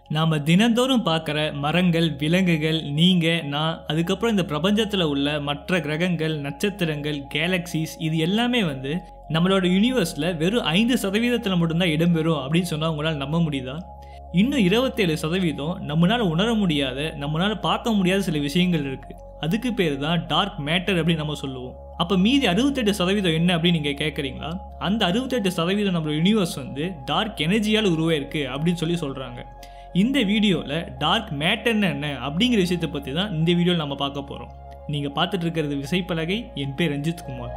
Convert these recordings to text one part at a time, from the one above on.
நாம் தினந்தோறும் பார்க்குற மரங்கள் விலங்குகள் நீங்கள் நான் அதுக்கப்புறம் இந்த பிரபஞ்சத்தில் உள்ள மற்ற கிரகங்கள் நட்சத்திரங்கள் கேலக்சிஸ் இது எல்லாமே வந்து நம்மளோட யூனிவர்ஸில் வெறும் ஐந்து சதவீதத்தில் மட்டும்தான் இடம்பெறும் அப்படின்னு சொன்னால் உங்களால் நம்ப முடியுதா இன்னும் இருபத்தேழு சதவீதம் நம்மளால் உணர முடியாத நம்மளால் பார்க்க முடியாத சில விஷயங்கள் இருக்குது அதுக்கு பேர் தான் டார்க் மேட்டர் அப்படின்னு நம்ம சொல்லுவோம் அப்போ மீதி அறுபத்தெட்டு சதவீதம் என்ன அப்படின்னு நீங்கள் கேட்குறீங்களா அந்த அறுபத்தெட்டு சதவீதம் நம்மளோட யூனிவர்ஸ் வந்து டார்க் எனர்ஜியால் உருவாயிருக்கு அப்படின்னு சொல்லி சொல்கிறாங்க இந்த வீடியோவில் டார்க் மேட்டர்னு என்ன அப்படிங்கிற விஷயத்தை பற்றி தான் இந்த வீடியோவில் நம்ம பார்க்க போகிறோம் நீங்கள் பார்த்துட்டு இருக்கிறது விசைப்பலகை என் பேர் ரஞ்சித் குமார்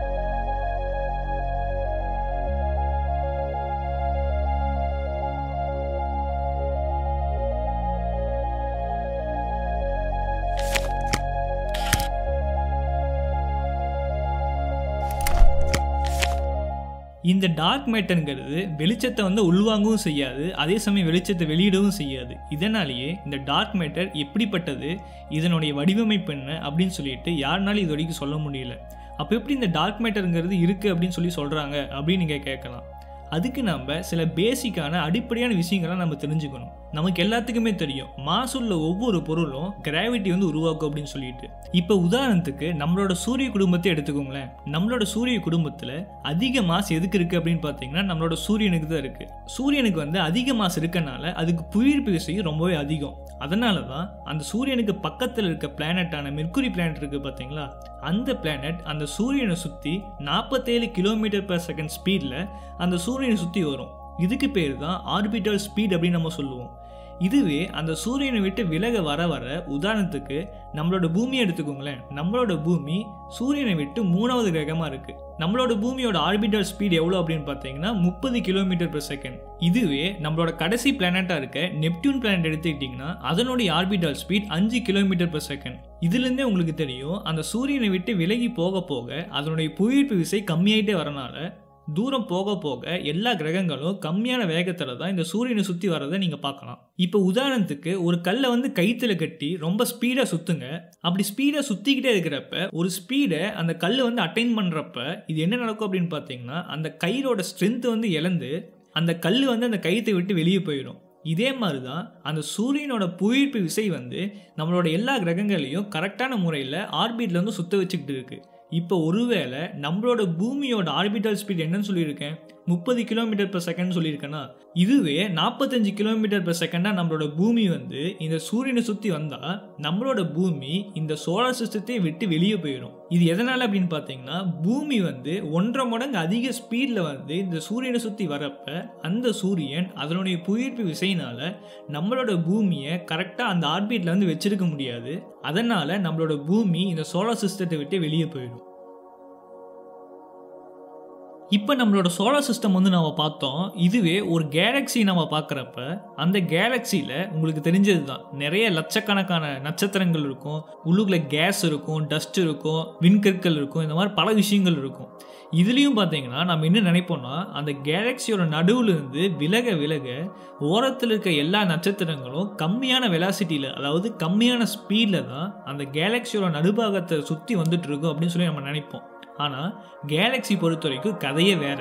இந்த டார்க் மேட்டருங்கிறது வெளிச்சத்தை வந்து உள்வாங்கவும் செய்யாது அதே சமயம் வெளிச்சத்தை வெளியிடவும் செய்யாது இதனாலேயே இந்த டார்க் மேட்டர் எப்படிப்பட்டது இதனுடைய வடிவமைப்பு என்ன அப்படின்னு சொல்லிட்டு யாருனாலும் இது வரைக்கும் சொல்ல முடியல அப்போ எப்படி இந்த டார்க் மேட்டருங்கிறது இருக்குது அப்படின்னு சொல்லி சொல்கிறாங்க அப்படின்னு நீங்கள் கேட்கலாம் அதுக்கு நம்ம சில பேசிக்கான அடிப்படையான விஷயங்களை நம்ம தெரிஞ்சுக்கணும் நமக்கு எல்லாத்துக்குமே தெரியும் மாசுள்ள ஒவ்வொரு பொருளும் கிராவிட்டி வந்து உருவாக்கும் அப்படின்னு சொல்லிட்டு இப்போ உதாரணத்துக்கு நம்மளோட சூரிய குடும்பத்தை எடுத்துக்கோங்களேன் நம்மளோட சூரிய குடும்பத்தில் அதிக மாசு எதுக்கு இருக்குது அப்படின்னு பார்த்தீங்கன்னா நம்மளோட சூரியனுக்கு தான் இருக்குது சூரியனுக்கு வந்து அதிக மாசு இருக்கனால அதுக்கு புவியீர்ப்பு விசை ரொம்பவே அதிகம் அதனால தான் அந்த சூரியனுக்கு பக்கத்தில் இருக்க பிளானட்டான மெர்க்குரி பிளானட் இருக்குது பார்த்தீங்களா அந்த பிளானட் அந்த சூரியனை சுற்றி நாற்பத்தேழு கிலோமீட்டர் பர் செகண்ட் ஸ்பீடில் அந்த சூரியனை சுற்றி வரும் இதுக்கு பேர் தான் ஆர்பிட்டல் ஸ்பீட் அப்படின்னு நம்ம சொல்லுவோம் இதுவே அந்த சூரியனை விட்டு விலக வர வர உதாரணத்துக்கு நம்மளோட பூமியை எடுத்துக்கோங்களேன் நம்மளோட பூமி சூரியனை விட்டு மூணாவது கிரகமாக இருக்குது நம்மளோட பூமியோட ஆர்பிட்டல் ஸ்பீட் எவ்வளோ அப்படின்னு பார்த்தீங்கன்னா முப்பது கிலோமீட்டர் per செகண்ட் இதுவே நம்மளோட கடைசி பிளானட்டாக இருக்க நெப்டியூன் பிளானட் எடுத்துக்கிட்டிங்கன்னா அதனுடைய ஆர்பிட்டல் ஸ்பீட் அஞ்சு கிலோமீட்டர் per செகண்ட் இதுலேருந்தே உங்களுக்கு தெரியும் அந்த சூரியனை விட்டு விலகி போக போக அதனுடைய புவியீர்ப்பு விசை கம்மியாயிட்டே வரனால தூரம் போக போக எல்லா கிரகங்களும் கம்மியான வேகத்தில் தான் இந்த சூரியனை சுற்றி வரதை நீங்கள் பார்க்கலாம் இப்போ உதாரணத்துக்கு ஒரு கல்லை வந்து கைத்தில் கட்டி ரொம்ப ஸ்பீடாக சுற்றுங்க அப்படி ஸ்பீடாக சுற்றிக்கிட்டே இருக்கிறப்ப ஒரு ஸ்பீடை அந்த கல் வந்து அட்டைன் பண்ணுறப்ப இது என்ன நடக்கும் அப்படின்னு பார்த்தீங்கன்னா அந்த கயிறோட ஸ்ட்ரென்த் வந்து இழந்து அந்த கல் வந்து அந்த கயிற்றை விட்டு வெளியே போயிடும் இதே மாதிரி தான் அந்த சூரியனோட புவியீர்ப்பு விசை வந்து நம்மளோட எல்லா கிரகங்களையும் கரெக்டான முறையில் ஆர்பிட்டில் வந்து சுத்த வச்சுக்கிட்டு இருக்குது இப்போ ஒருவேளை நம்மளோட பூமியோட ஆர்பிட்டல் ஸ்பீட் என்னன்னு சொல்லியிருக்கேன் முப்பது கிலோமீட்டர் per செகண்ட் சொல்லியிருக்கேன்னா இதுவே நாற்பத்தஞ்சு கிலோமீட்டர் per செகண்டாக நம்மளோட பூமி வந்து இந்த சூரியனை சுற்றி வந்தால் நம்மளோட பூமி இந்த சோலார் சிஸ்டத்தையே விட்டு வெளியே போயிடும் இது எதனால் அப்படின்னு பார்த்தீங்கன்னா பூமி வந்து ஒன்றரை மடங்கு அதிக ஸ்பீடில் வந்து இந்த சூரியனை சுற்றி வரப்ப அந்த சூரியன் அதனுடைய புவியீர்ப்பு விசையினால் நம்மளோட பூமியை கரெக்டாக அந்த ஆர்பிட்டில் வந்து வச்சிருக்க முடியாது அதனால் நம்மளோட பூமி இந்த சோலார் சிஸ்டத்தை விட்டு வெளியே போயிடும் இப்போ நம்மளோட சோலார் சிஸ்டம் வந்து நம்ம பார்த்தோம் இதுவே ஒரு கேலக்ஸி நம்ம பார்க்குறப்ப அந்த கேலக்ஸியில் உங்களுக்கு தெரிஞ்சது தான் நிறைய லட்சக்கணக்கான நட்சத்திரங்கள் இருக்கும் உள்ளுக்குள்ள கேஸ் இருக்கும் டஸ்ட் இருக்கும் விண்கற்கள் இருக்கும் இந்த மாதிரி பல விஷயங்கள் இருக்கும் இதுலேயும் பார்த்தீங்கன்னா நம்ம என்ன நினைப்போம்னா அந்த கேலக்ஸியோட நடுவில் இருந்து விலக விலக ஓரத்தில் இருக்க எல்லா நட்சத்திரங்களும் கம்மியான வெலாசிட்டியில் அதாவது கம்மியான ஸ்பீடில் தான் அந்த கேலக்ஸியோட நடுபாகத்தை சுற்றி வந்துட்டு இருக்கும் அப்படின்னு சொல்லி நம்ம நினைப்போம் ஆனால் கேலக்ஸி பொறுத்த வரைக்கும் கதையே வேற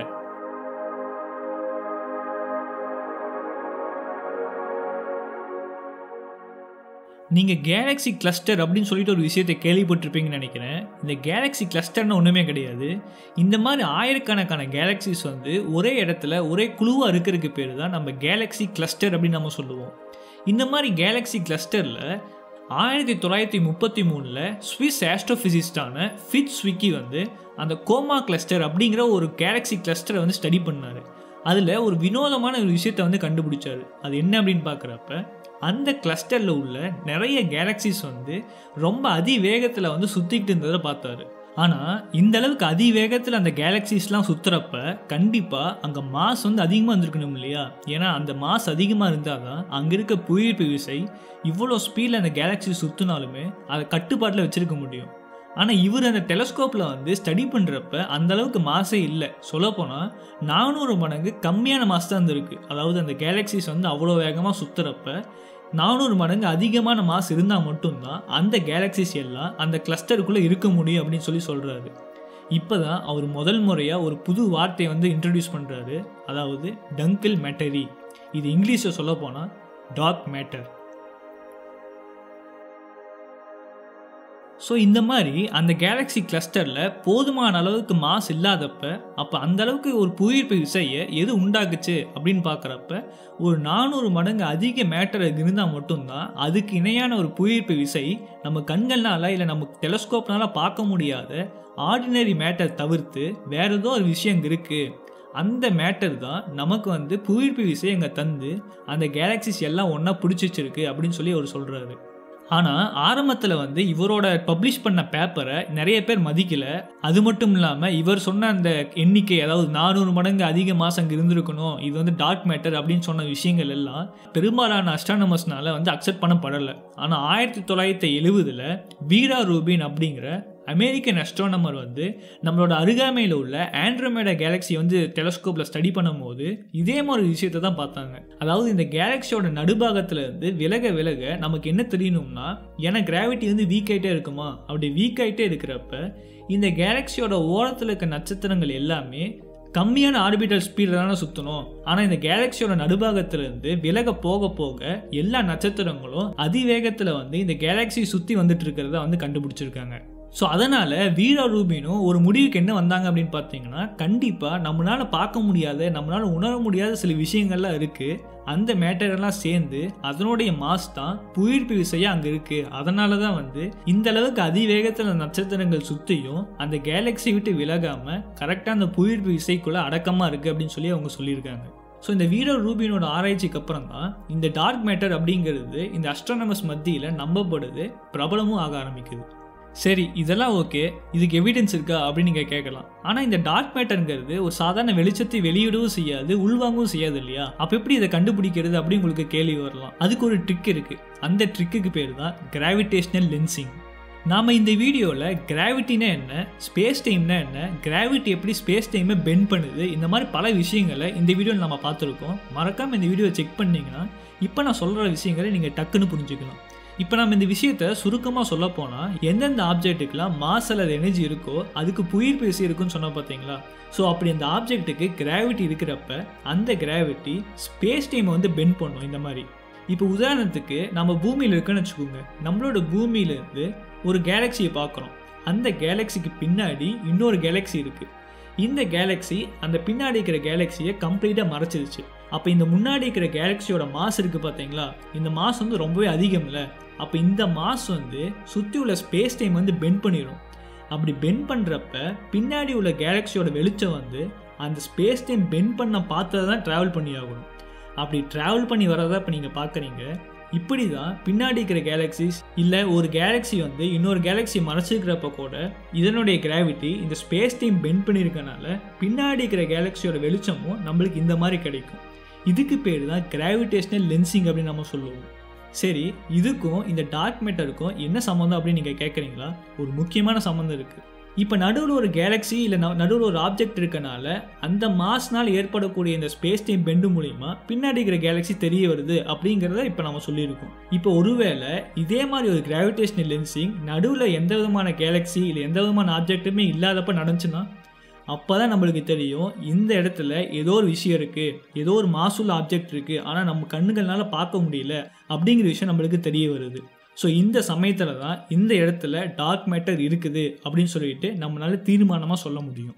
நீங்கள் கேலக்ஸி கிளஸ்டர் அப்படின்னு சொல்லிட்டு ஒரு விஷயத்தை கேள்விப்பட்டிருப்பீங்கன்னு நினைக்கிறேன் இந்த கேலக்ஸி கிளஸ்டர்னு ஒன்றுமே கிடையாது இந்த மாதிரி ஆயிரக்கணக்கான கேலக்ஸிஸ் வந்து ஒரே இடத்துல ஒரே குழுவாக இருக்கிறதுக்கு பேர் தான் நம்ம கேலக்ஸி கிளஸ்டர் அப்படின்னு நம்ம சொல்லுவோம் இந்த மாதிரி கேலக்ஸி கிளஸ்டரில் ஆயிரத்தி தொள்ளாயிரத்தி முப்பத்தி மூணில் ஸ்விஸ் ஆஸ்ட்ரோஃபிசிஸ்டான ஃபிட் ஸ்விக்கி வந்து அந்த கோமா கிளஸ்டர் அப்படிங்கிற ஒரு கேலக்ஸி கிளஸ்டரை வந்து ஸ்டடி பண்ணார் அதில் ஒரு வினோதமான ஒரு விஷயத்தை வந்து கண்டுபிடிச்சாரு அது என்ன அப்படின்னு பார்க்குறப்ப அந்த கிளஸ்டரில் உள்ள நிறைய கேலக்சிஸ் வந்து ரொம்ப அதிவேகத்தில் வந்து சுற்றிக்கிட்டு இருந்ததை பார்த்தாரு ஆனால் இந்த அளவுக்கு அதிவேகத்தில் அந்த கேலக்சிஸ்லாம் சுற்றுறப்ப கண்டிப்பாக அங்கே மாஸ் வந்து அதிகமாக இருந்திருக்கணும் இல்லையா ஏன்னா அந்த மாஸ் அதிகமாக இருந்தால் தான் அங்கே இருக்க புவியீர்ப்பு விசை இவ்வளோ ஸ்பீடில் அந்த கேலக்ஸி சுற்றினாலுமே அதை கட்டுப்பாட்டில் வச்சுருக்க முடியும் ஆனால் இவர் அந்த டெலஸ்கோப்பில் வந்து ஸ்டடி பண்ணுறப்ப அந்த அளவுக்கு மாசே இல்லை சொல்லப்போனால் நானூறு மடங்கு கம்மியான மாஸ் தான் இருந்திருக்கு அதாவது அந்த கேலக்சிஸ் வந்து அவ்வளோ வேகமாக சுற்றுறப்ப நானூறு மடங்கு அதிகமான மாஸ் இருந்தால் மட்டும்தான் அந்த கேலக்சிஸ் எல்லாம் அந்த கிளஸ்டருக்குள்ளே இருக்க முடியும் அப்படின்னு சொல்லி சொல்கிறாரு இப்போ தான் அவர் முதல் முறையாக ஒரு புது வார்த்தையை வந்து இன்ட்ரடியூஸ் பண்ணுறாரு அதாவது டங்கிள் மேட்டரி இது இங்கிலீஷில் சொல்ல போனால் டார்க் மேட்டர் ஸோ இந்த மாதிரி அந்த கேலக்ஸி கிளஸ்டரில் போதுமான அளவுக்கு மாஸ் இல்லாதப்ப அப்போ அந்த அளவுக்கு ஒரு புவியீர்ப்பு விசையை எது உண்டாக்குச்சு அப்படின்னு பார்க்குறப்ப ஒரு நானூறு மடங்கு அதிக மேட்டர் இருந்தால் மட்டும்தான் அதுக்கு இணையான ஒரு புவியீர்ப்பு விசை நம்ம கண்கள்னால இல்லை நம்ம டெலஸ்கோப்னால பார்க்க முடியாத ஆர்டினரி மேட்டர் தவிர்த்து வேற ஏதோ ஒரு விஷயம் இருக்குது அந்த மேட்டர் தான் நமக்கு வந்து புவியீர்ப்பு விசை அங்கே தந்து அந்த கேலக்சிஸ் எல்லாம் ஒன்றா பிடிச்சி வச்சிருக்கு அப்படின்னு சொல்லி அவர் சொல்கிறாரு ஆனால் ஆரம்பத்தில் வந்து இவரோட பப்ளிஷ் பண்ண பேப்பரை நிறைய பேர் மதிக்கலை அது மட்டும் இல்லாமல் இவர் சொன்ன அந்த எண்ணிக்கை அதாவது நானூறு மடங்கு அதிக மாதம் அங்கே இருந்திருக்கணும் இது வந்து டார்க் மேட்டர் அப்படின்னு சொன்ன விஷயங்கள் எல்லாம் பெரும்பாலான அஸ்ட்ரானமர்ஸ்னால வந்து அக்செப்ட் பண்ணப்படலை ஆனால் ஆயிரத்தி தொள்ளாயிரத்தி எழுபதில் வீரா ரூபின் அப்படிங்கிற அமெரிக்கன் அஸ்ட்ரானமர் வந்து நம்மளோட அருகாமையில் உள்ள ஆண்ட்ரோமேடா கேலக்ஸி வந்து டெலஸ்கோப்பில் ஸ்டடி பண்ணும்போது இதே மாதிரி விஷயத்தை தான் பார்த்தாங்க அதாவது இந்த கேலக்ஸியோட நடுபாகத்தில் இருந்து விலக விலக நமக்கு என்ன தெரியணும்னா ஏன்னா கிராவிட்டி வந்து வீக் ஆகிட்டே இருக்குமா அப்படி வீக் ஆகிட்டே இருக்கிறப்ப இந்த கேலக்ஸியோட ஓரத்தில் இருக்க நட்சத்திரங்கள் எல்லாமே கம்மியான ஆர்பிட்டல் ஸ்பீடில் தானே சுற்றணும் ஆனால் இந்த கேலக்ஸியோட நடுபாகத்திலிருந்து விலக போக போக எல்லா நட்சத்திரங்களும் அதிவேகத்தில் வந்து இந்த கேலக்ஸி சுற்றி வந்துட்டு இருக்கிறத வந்து கண்டுபிடிச்சிருக்காங்க ஸோ அதனால் வீரா ரூபினும் ஒரு முடிவுக்கு என்ன வந்தாங்க அப்படின்னு பார்த்தீங்கன்னா கண்டிப்பாக நம்மளால் பார்க்க முடியாத நம்மளால் உணர முடியாத சில விஷயங்கள்லாம் இருக்குது அந்த மேட்டரெல்லாம் சேர்ந்து அதனுடைய மாஸ் தான் புவியீர்ப்பு விசையாக அங்கே இருக்குது அதனால தான் வந்து இந்த அளவுக்கு அதிவேகத்தில் நட்சத்திரங்கள் சுற்றியும் அந்த கேலக்ஸி விட்டு விலகாமல் கரெக்டாக அந்த புவியீர்ப்பு விசைக்குள்ளே அடக்கமாக இருக்குது அப்படின்னு சொல்லி அவங்க சொல்லியிருக்காங்க ஸோ இந்த வீரோ ரூபினோட ஆராய்ச்சிக்கு அப்புறம் தான் இந்த டார்க் மேட்டர் அப்படிங்கிறது இந்த அஸ்ட்ரானமஸ் மத்தியில் நம்பப்படுது பிரபலமும் ஆக ஆரம்பிக்குது சரி இதெல்லாம் ஓகே இதுக்கு எவிடன்ஸ் இருக்கா அப்படின்னு நீங்கள் கேட்கலாம் ஆனால் இந்த டார்க் மேட்டருங்கிறது ஒரு சாதாரண வெளிச்சத்தை வெளியிடவும் செய்யாது உள்வாங்கவும் செய்யாது இல்லையா அப்போ எப்படி இதை கண்டுபிடிக்கிறது அப்படின்னு உங்களுக்கு கேள்வி வரலாம் அதுக்கு ஒரு ட்ரிக் இருக்குது அந்த ட்ரிக்குக்கு பேர் தான் கிராவிடேஷனல் லென்சிங் நாம் இந்த வீடியோவில் கிராவிட்டினா என்ன ஸ்பேஸ் டைம்னா என்ன கிராவிட்டி எப்படி ஸ்பேஸ் டைமை பெண்ட் பண்ணுது இந்த மாதிரி பல விஷயங்களை இந்த வீடியோவில் நம்ம பார்த்துருக்கோம் மறக்காமல் இந்த வீடியோவை செக் பண்ணிங்கன்னா இப்போ நான் சொல்கிற விஷயங்களை நீங்கள் டக்குன்னு புரிஞ்சுக்கலாம் இப்போ நம்ம இந்த விஷயத்த சுருக்கமாக சொல்ல போனால் எந்தெந்த ஆப்ஜெக்ட்டுக்கெலாம் மாஸ் அல்லது எனர்ஜி இருக்கோ அதுக்கு புயிர் பேசி இருக்குன்னு சொன்ன பார்த்தீங்களா ஸோ அப்படி அந்த ஆப்ஜெக்ட்டுக்கு கிராவிட்டி இருக்கிறப்ப அந்த கிராவிட்டி ஸ்பேஸ் டைமை வந்து பெண்ட் பண்ணும் இந்த மாதிரி இப்போ உதாரணத்துக்கு நம்ம பூமியில் இருக்குன்னு வச்சுக்கோங்க நம்மளோட பூமியிலேருந்து ஒரு கேலக்சியை பார்க்குறோம் அந்த கேலக்சிக்கு பின்னாடி இன்னொரு கேலக்சி இருக்குது இந்த கேலக்ஸி அந்த பின்னாடி இருக்கிற கேலக்ஸியை கம்ப்ளீட்டாக மறைச்சிருச்சு அப்போ இந்த முன்னாடி இருக்கிற கேலக்ஸியோட மாஸ் இருக்குது பார்த்தீங்களா இந்த மாஸ் வந்து ரொம்பவே அதிகம் இல்லை அப்போ இந்த மாஸ் வந்து சுற்றி உள்ள ஸ்பேஸ் டைம் வந்து பெண்ட் பண்ணிடும் அப்படி பெண்ட் பண்ணுறப்ப பின்னாடி உள்ள கேலக்ஸியோட வெளிச்சம் வந்து அந்த ஸ்பேஸ் டைம் பெண்ட் பண்ண பார்த்ததை தான் ட்ராவல் பண்ணி ஆகணும் அப்படி ட்ராவல் பண்ணி வரதை இப்போ நீங்கள் பார்க்குறீங்க இப்படி தான் பின்னாடி இருக்கிற கேலக்சிஸ் இல்லை ஒரு கேலக்ஸி வந்து இன்னொரு கேலக்ஸி மறைச்சிருக்கிறப்ப கூட இதனுடைய கிராவிட்டி இந்த ஸ்பேஸ் டைம் பெண்ட் பண்ணியிருக்கனால பின்னாடி இருக்கிற கேலக்ஸியோட வெளிச்சமும் நம்மளுக்கு இந்த மாதிரி கிடைக்கும் இதுக்கு பேர் தான் கிராவிடேஷனல் லென்சிங் அப்படின்னு நம்ம சொல்லுவோம் சரி இதுக்கும் இந்த டார்க் மேட்டருக்கும் என்ன சம்மந்தம் அப்படின்னு நீங்கள் கேட்குறீங்களா ஒரு முக்கியமான சம்மந்தம் இருக்குது இப்போ நடுவில் ஒரு கேலக்ஸி இல்லை நடுவில் ஒரு ஆப்ஜெக்ட் இருக்கனால அந்த மாஸ்னால் ஏற்படக்கூடிய இந்த ஸ்பேஸ் டைம் பெண்டு மூலிமா பின்னாடி இருக்கிற கேலக்ஸி தெரிய வருது அப்படிங்கிறத இப்போ நம்ம சொல்லியிருக்கோம் இப்போ ஒருவேளை இதே மாதிரி ஒரு கிராவிடேஷனல் லென்சிங் நடுவில் எந்த விதமான கேலக்ஸி இல்லை எந்த விதமான ஆப்ஜெக்ட்டுமே இல்லாதப்ப நடந்துச்சுன்னா அப்போ தான் நம்மளுக்கு தெரியும் இந்த இடத்துல ஏதோ ஒரு விஷயம் இருக்குது ஏதோ ஒரு மாசுள்ள ஆப்ஜெக்ட் இருக்குது ஆனால் நம்ம கண்ணுகள்னால பார்க்க முடியல அப்படிங்கிற விஷயம் நம்மளுக்கு தெரிய வருது ஸோ இந்த சமயத்தில் தான் இந்த இடத்துல டார்க் மேட்டர் இருக்குது அப்படின்னு சொல்லிட்டு நம்மளால தீர்மானமாக சொல்ல முடியும்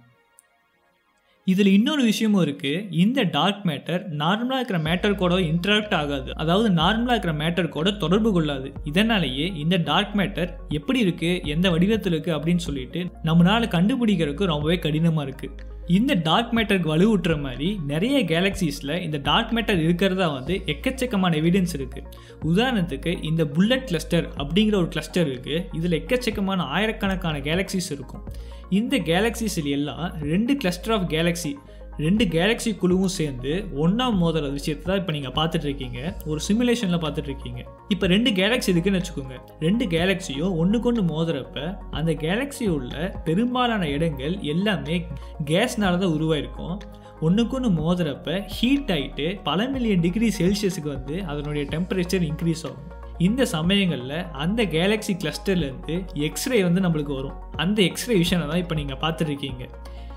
இதில் இன்னொரு விஷயமும் இருக்குது இந்த டார்க் மேட்டர் நார்மலாக இருக்கிற மேட்டர் கூட இன்டராக்ட் ஆகாது அதாவது நார்மலாக இருக்கிற மேட்டர் கூட தொடர்பு கொள்ளாது இதனாலேயே இந்த டார்க் மேட்டர் எப்படி இருக்குது எந்த வடிவத்தில் இருக்குது அப்படின்னு சொல்லிட்டு நம்மளால் கண்டுபிடிக்கிறதுக்கு ரொம்பவே கடினமாக இருக்குது இந்த டார்க் மேட்டருக்கு வலுவுட்டுற மாதிரி நிறைய கேலக்சிஸில் இந்த டார்க் மேட்டர் இருக்கிறதா வந்து எக்கச்சக்கமான எவிடன்ஸ் இருக்குது உதாரணத்துக்கு இந்த புல்லட் கிளஸ்டர் அப்படிங்கிற ஒரு கிளஸ்டர் இருக்குது இதில் எக்கச்சக்கமான ஆயிரக்கணக்கான கேலக்சிஸ் இருக்கும் இந்த கேலக்சிஸில் எல்லாம் ரெண்டு கிளஸ்டர் ஆஃப் கேலக்ஸி ரெண்டு கேலக்ஸி குழுவும் சேர்ந்து ஒன்றா மோதுற விஷயத்தை தான் இப்போ நீங்கள் பார்த்துட்டு இருக்கீங்க ஒரு சிமுலேஷனில் பார்த்துட்டு இருக்கீங்க இப்போ ரெண்டு கேலக்ஸி இருக்குன்னு வச்சுக்கோங்க ரெண்டு கேலக்ஸியும் ஒன்றுக்கு ஒன்று மோதுறப்ப அந்த கேலக்ஸி உள்ள பெரும்பாலான இடங்கள் எல்லாமே கேஸ்னால தான் உருவாயிருக்கும் ஒன்றுக்கு ஒன்று மோதுறப்ப ஹீட் ஆகிட்டு பல மில்லியன் டிகிரி செல்சியஸுக்கு வந்து அதனுடைய டெம்பரேச்சர் இன்க்ரீஸ் ஆகும் இந்த சமயங்களில் அந்த கேலக்ஸி கிளஸ்டர்லேருந்து எக்ஸ்ரே வந்து நம்மளுக்கு வரும் அந்த எக்ஸ்ரே விஷனை தான் இப்போ நீங்கள் பார்த்துட்ருக்கீங்க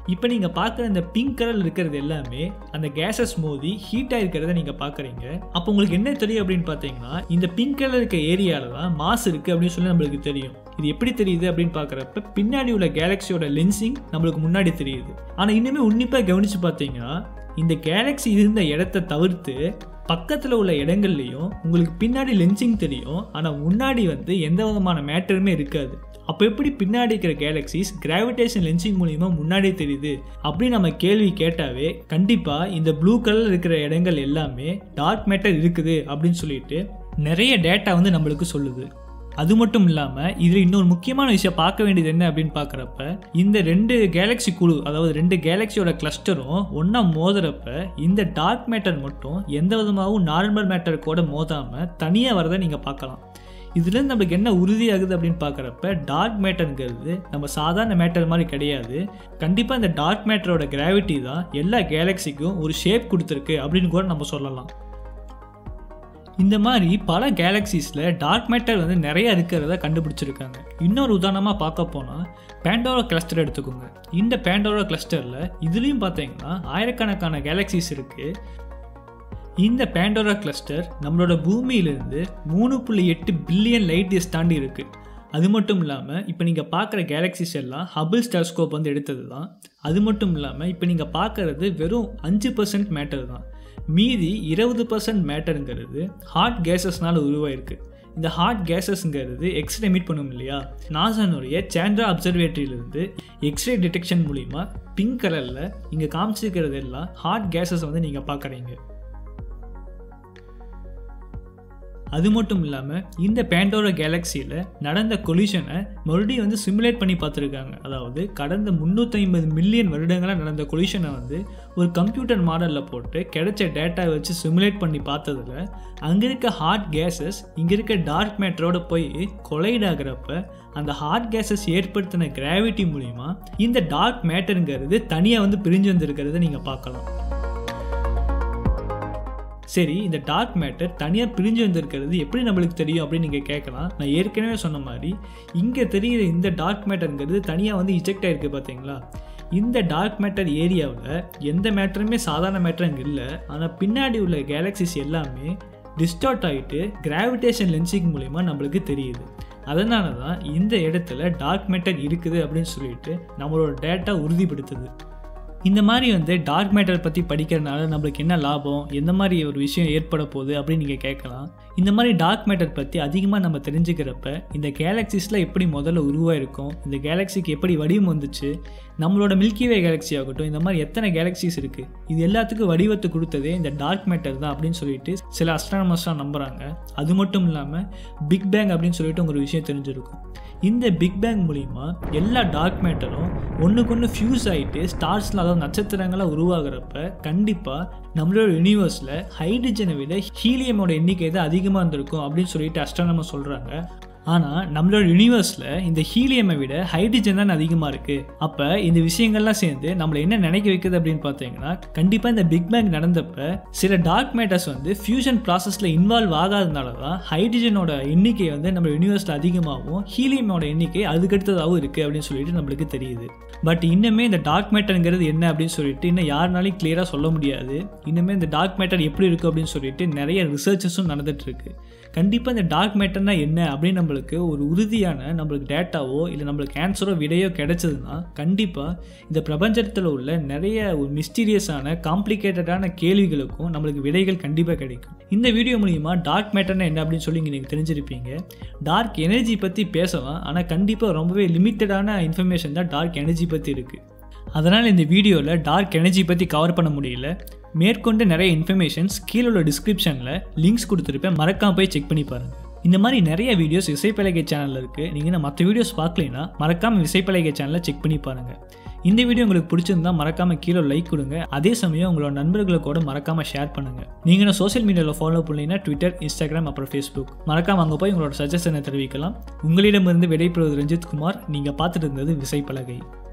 இப்போ நீங்கள் பார்க்குற இந்த பிங்க் கலர் இருக்கிறது எல்லாமே அந்த கேஸஸ் மோதி ஹீட் ஆகிருக்கிறத நீங்கள் பார்க்குறீங்க அப்போ உங்களுக்கு என்ன தெரியும் அப்படின்னு பார்த்தீங்கன்னா இந்த பிங்க் கலர் இருக்க ஏரியாவில் தான் மாஸ் இருக்குது அப்படின்னு சொல்லி நம்மளுக்கு தெரியும் இது எப்படி தெரியுது அப்படின்னு பார்க்குறப்ப பின்னாடி உள்ள கேலக்ஸியோட லென்சிங் நம்மளுக்கு முன்னாடி தெரியுது ஆனால் இன்னுமே உன்னிப்பாக கவனித்து பார்த்தீங்கன்னா இந்த கேலக்ஸி இருந்த இடத்த தவிர்த்து பக்கத்தில் உள்ள இடங்கள்லையும் உங்களுக்கு பின்னாடி லென்சிங் தெரியும் ஆனால் முன்னாடி வந்து எந்த விதமான மேட்டருமே இருக்காது அப்போ எப்படி பின்னாடி இருக்கிற கேலக்சிஸ் கிராவிடேஷன் லென்சிங் மூலிமா முன்னாடி தெரியுது அப்படின்னு நம்ம கேள்வி கேட்டாவே கண்டிப்பாக இந்த ப்ளூ கலர் இருக்கிற இடங்கள் எல்லாமே டார்க் மேட்டர் இருக்குது அப்படின்னு சொல்லிட்டு நிறைய டேட்டா வந்து நம்மளுக்கு சொல்லுது அது மட்டும் இல்லாமல் இதில் இன்னொரு முக்கியமான விஷயம் பார்க்க வேண்டியது என்ன அப்படின்னு பார்க்குறப்ப இந்த ரெண்டு கேலக்ஸி குழு அதாவது ரெண்டு கேலக்ஸியோட கிளஸ்டரும் ஒன்றா மோதுறப்ப இந்த டார்க் மேட்டர் மட்டும் எந்த விதமாகவும் நார்மல் மேட்டர் கூட மோதாமல் தனியாக வரதை நீங்கள் பார்க்கலாம் இதுலேருந்து நம்மளுக்கு என்ன உறுதியாகுது அப்படின்னு பார்க்குறப்ப டார்க் மேட்டருங்கிறது நம்ம சாதாரண மேட்டர் மாதிரி கிடையாது கண்டிப்பாக இந்த டார்க் மேட்டரோட கிராவிட்டி தான் எல்லா கேலக்ஸிக்கும் ஒரு ஷேப் கொடுத்துருக்கு அப்படின்னு கூட நம்ம சொல்லலாம் இந்த மாதிரி பல கேலக்சிஸில் டார்க் மேட்டர் வந்து நிறைய இருக்கிறத கண்டுபிடிச்சிருக்காங்க இன்னொரு உதாரணமாக பார்க்க போனால் பேண்டோரா கிளஸ்டர் எடுத்துக்கோங்க இந்த பேண்டோரா கிளஸ்டரில் இதுலேயும் பார்த்தீங்கன்னா ஆயிரக்கணக்கான கேலக்சிஸ் இருக்குது இந்த பேண்டோரா கிளஸ்டர் நம்மளோட பூமியிலிருந்து மூணு புள்ளி எட்டு பில்லியன் லைட் இயர்ஸ் தாண்டி இருக்குது அது மட்டும் இல்லாமல் இப்போ நீங்கள் பார்க்குற கேலக்சிஸ் எல்லாம் ஹபிள் ஸ்டெலஸ்கோப் வந்து எடுத்தது தான் அது மட்டும் இல்லாமல் இப்போ நீங்கள் பார்க்குறது வெறும் அஞ்சு பர்சன்ட் மேட்டர் தான் மீதி இருபது பர்சன்ட் மேட்டருங்கிறது ஹாட் கேஸஸ்னால் உருவாயிருக்கு இந்த ஹாட் கேஸஸ்ங்கிறது எக்ஸ்ரே மீட் பண்ணும் இல்லையா நாசானுடைய சாண்ட்ரா அப்சர்வேட்டரியிலிருந்து எக்ஸ்ரே டிடெக்ஷன் மூலிமா பிங்க் கலரில் இங்கே காமிச்சிருக்கிறது எல்லாம் ஹாட் கேஸஸ் வந்து நீங்கள் பார்க்குறீங்க அது மட்டும் இல்லாமல் இந்த பேண்டோரா கேலக்சியில் நடந்த கொலிஷனை மறுபடியும் வந்து சிமுலேட் பண்ணி பார்த்துருக்காங்க அதாவது கடந்த முந்நூற்றி ஐம்பது மில்லியன் வருடங்களாக நடந்த கொலிஷனை வந்து ஒரு கம்ப்யூட்டர் மாடலில் போட்டு கிடைச்ச டேட்டா வச்சு சிமுலேட் பண்ணி பார்த்ததில் அங்கே இருக்க ஹாட் கேஸஸ் இங்கே இருக்க டார்க் மேட்டரோட போய் கொலைட் ஆகிறப்ப அந்த ஹாட் கேஸஸ் ஏற்படுத்தின கிராவிட்டி மூலிமா இந்த டார்க் மேட்டருங்கிறது தனியாக வந்து பிரிஞ்சு வந்திருக்கிறத நீங்கள் பார்க்கலாம் சரி இந்த டார்க் மேட்டர் தனியாக பிரிஞ்சு வந்திருக்கிறது எப்படி நம்மளுக்கு தெரியும் அப்படின்னு நீங்கள் கேட்கலாம் நான் ஏற்கனவே சொன்ன மாதிரி இங்கே தெரிகிற இந்த டார்க் மேட்டருங்கிறது தனியாக வந்து இஜெக்ட் ஆகிருக்கு பார்த்தீங்களா இந்த டார்க் மேட்டர் ஏரியாவில் எந்த மேட்டருமே சாதாரண மேட்டர் அங்கே இல்லை ஆனால் பின்னாடி உள்ள கேலக்சிஸ் எல்லாமே டிஸ்டார்ட் ஆகிட்டு கிராவிடேஷன் லென்சிங் மூலிமா நம்மளுக்கு தெரியுது அதனால தான் இந்த இடத்துல டார்க் மேட்டர் இருக்குது அப்படின்னு சொல்லிட்டு நம்மளோட டேட்டா உறுதிப்படுத்துது இந்த மாதிரி வந்து டார்க் மேட்டர் பற்றி படிக்கிறதுனால நம்மளுக்கு என்ன லாபம் எந்த மாதிரி ஒரு விஷயம் ஏற்பட போகுது அப்படின்னு நீங்கள் கேட்கலாம் இந்த மாதிரி டார்க் மேட்டர் பற்றி அதிகமாக நம்ம தெரிஞ்சுக்கிறப்ப இந்த கேலக்சிஸில் எப்படி முதல்ல உருவாயிருக்கும் இந்த கேலக்சிக்கு எப்படி வடிவம் வந்துச்சு நம்மளோட மில்கிவே கேலக்ஸி ஆகட்டும் இந்த மாதிரி எத்தனை கேலக்சிஸ் இருக்குது இது எல்லாத்துக்கும் வடிவத்தை கொடுத்ததே இந்த டார்க் மேட்டர் தான் அப்படின்னு சொல்லிட்டு சில அஸ்ட்ரானமர்ஸ்லாம் நம்புகிறாங்க அது மட்டும் இல்லாமல் பிக் பேங் அப்படின்னு சொல்லிட்டு ஒரு விஷயம் தெரிஞ்சிருக்கும் இந்த பிக் பேங் மூலிமா எல்லா டார்க் மேட்டரும் ஒன்றுக்கு ஒன்று ஃபியூஸ் ஆகிட்டு ஸ்டார்ஸில் அதாவது நட்சத்திரங்களாக உருவாகிறப்ப கண்டிப்பாக நம்மளோட யூனிவர்ஸில் ஹைட்ரஜனை விட ஹீலியமோட எண்ணிக்கை தான் அதிகமாக இருந்திருக்கும் அப்படின்னு சொல்லிட்டு அஸ்ட்ரானமர் சொல்கிறாங்க ஆனால் நம்மளோட யூனிவர்ஸில் இந்த ஹீலியமை விட ஹைட்ரஜன் தான் அதிகமாக இருக்குது அப்போ இந்த விஷயங்கள்லாம் சேர்ந்து நம்மளை என்ன நினைக்க வைக்குது அப்படின்னு பார்த்தீங்கன்னா கண்டிப்பாக இந்த பிக் பேங் நடந்தப்ப சில டார்க் மேட்டர்ஸ் வந்து ஃபியூஷன் ப்ராசஸில் இன்வால்வ் ஆகாதனால தான் ஹைட்ரஜனோட எண்ணிக்கை வந்து நம்ம யூனிவர்ஸில் அதிகமாகவும் ஹீலியமோட எண்ணிக்கை அதுக்கடுத்ததாகவும் இருக்குது அப்படின்னு சொல்லிட்டு நம்மளுக்கு தெரியுது பட் இன்னுமே இந்த டார்க் மேட்டருங்கிறது என்ன அப்படின்னு சொல்லிட்டு இன்னும் யாருனாலையும் கிளியராக சொல்ல முடியாது இன்னுமே இந்த டார்க் மேட்டர் எப்படி இருக்குது அப்படின்னு சொல்லிட்டு நிறைய ரிசர்ச்சஸும் நடந்துட்டு இருக்கு கண்டிப்பாக இந்த டார்க் மேட்டர்னா என்ன அப்படின்னு நம்மளுக்கு ஒரு உறுதியான நம்மளுக்கு டேட்டாவோ இல்லை நம்மளுக்கு ஆன்சரோ விடையோ கிடைச்சதுன்னா கண்டிப்பாக இந்த பிரபஞ்சத்தில் உள்ள நிறைய ஒரு மிஸ்டீரியஸான காம்ப்ளிகேட்டடான கேள்விகளுக்கும் நம்மளுக்கு விடைகள் கண்டிப்பாக கிடைக்கும் இந்த வீடியோ மூலிமா டார்க் மேட்டர்னா என்ன அப்படின்னு சொல்லி நீங்கள் தெரிஞ்சிருப்பீங்க டார்க் எனர்ஜி பற்றி பேசலாம் ஆனால் கண்டிப்பாக ரொம்பவே லிமிட்டடான இன்ஃபர்மேஷன் தான் டார்க் எனர்ஜி பற்றி இருக்குது அதனால் இந்த வீடியோவில் டார்க் எனர்ஜி பற்றி கவர் பண்ண முடியல மேற்கொண்டு நிறைய இன்ஃபர்மேஷன்ஸ் கீழே உள்ள டிஸ்கிரிப்ஷனில் லிங்க்ஸ் கொடுத்துருப்பேன் மறக்காம போய் செக் பண்ணி பாருங்கள் இந்த மாதிரி நிறைய வீடியோஸ் இசைப்பலகை சேனலில் இருக்குது நீங்கள் மற்ற வீடியோஸ் பார்க்கலைன்னா மறக்காமல் இசைப்பலகை சேனலை செக் பண்ணி பாருங்கள் இந்த வீடியோ உங்களுக்கு பிடிச்சிருந்தா மறக்காம கீழே லைக் கொடுங்க அதே சமயம் உங்களோட நண்பர்களை கூட மறக்காம ஷேர் பண்ணுங்க நீங்க நான் சோஷியல் மீடியாவில் ஃபாலோ பண்ணீங்கன்னா ட்விட்டர் இன்ஸ்டாகிராம் அப்புறம் ஃபேஸ்புக் மறக்காம அங்கே போய் உங்களோட சஜஷனை தெரிவிக்கலாம் உங்களிடமிருந்து விடைபெறுவது ரஞ்சித் குமார் நீங்க பார்த்துட்டு இருந்தது விசைப்பலகை